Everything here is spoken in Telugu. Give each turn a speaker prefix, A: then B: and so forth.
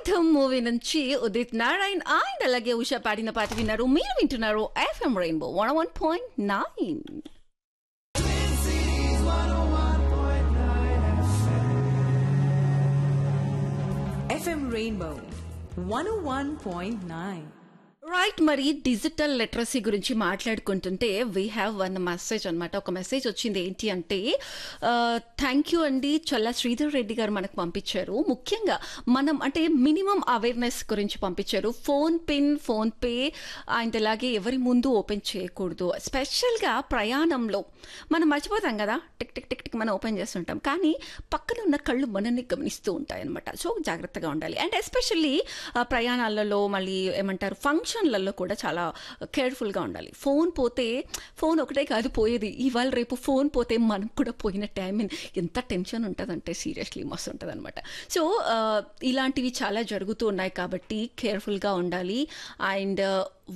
A: యుద్ధం మూవీ నుంచి ఉదిత్ నారాయణ్ అండ్ అలాగే ఉషా పాడిన పాట విన్నారు మీరు వింటున్నారు FM Rainbow one one point nine
B: FM Rainbow 101.9.
A: Right మరి డిజిటల్ లిటరసీ గురించి మాట్లాడుకుంటుంటే వీ హ్యావ్ వన్ మెసేజ్ అనమాట ఒక మెసేజ్ వచ్చింది ఏంటి అంటే థ్యాంక్ యూ అండి చల్ల శ్రీధర్ రెడ్డి గారు మనకు పంపించారు ముఖ్యంగా మనం అంటే మినిమం అవేర్నెస్ గురించి పంపించారు phone pin PhonePe and అలాగే ఎవరి ముందు ఓపెన్ చేయకూడదు స్పెషల్గా ప్రయాణంలో మనం మర్చిపోతాం కదా టిక్ టిక్ టిక్ టిక్ మనం ఓపెన్ చేస్తుంటాం కానీ పక్కన ఉన్న కళ్ళు మనల్ని గమనిస్తూ ఉంటాయి అనమాట సో జాగ్రత్తగా ఉండాలి అండ్ ఎస్పెషల్లీ ప్రయాణాలలో మళ్ళీ ఏమంటారు ఫంక్షన్లలో కూడా చాలా కేర్ఫుల్గా ఉండాలి ఫోన్ పోతే ఫోన్ ఒకటే కాదు పోయేది ఇవాళ రేపు ఫోన్ పోతే మనం కూడా పోయినట్టే ఐ మీన్ ఎంత టెన్షన్ ఉంటుందంటే సీరియస్లీ మస్తు ఉంటుంది అనమాట సో ఇలాంటివి చాలా జరుగుతూ ఉన్నాయి కాబట్టి కేర్ఫుల్గా ఉండాలి అండ్